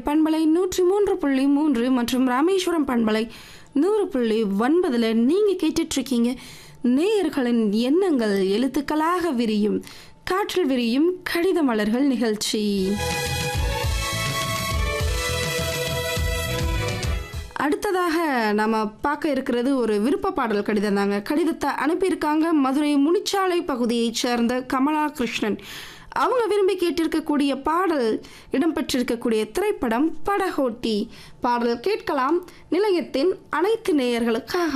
பண்பலை நூற்றி மூன்று புள்ளி மூன்று மற்றும் ராமேஸ்வரம் பண்பலை நூறு புள்ளி ஒன்பதுல நீங்க கேட்டுட்டு இருக்கீங்க நேயர்களின் எண்ணங்கள் எழுத்துக்களாக விரியும் காற்றில் விரியும் கடித மலர்கள் நிகழ்ச்சி அடுத்ததாக நம்ம பார்க்க இருக்கிறது ஒரு விருப்ப பாடல் கடிதம் தாங்க கடிதத்தை அனுப்பியிருக்காங்க மதுரை முனிச்சாலை பகுதியைச் சேர்ந்த கமலா கிருஷ்ணன் அவங்க விரும்பி கேட்டிருக்கக்கூடிய பாடல் இடம்பெற்றிருக்கக்கூடிய திரைப்படம் படகோட்டி பாடல் கேட்கலாம் நிலையத்தின் அனைத்து நேயர்களுக்காக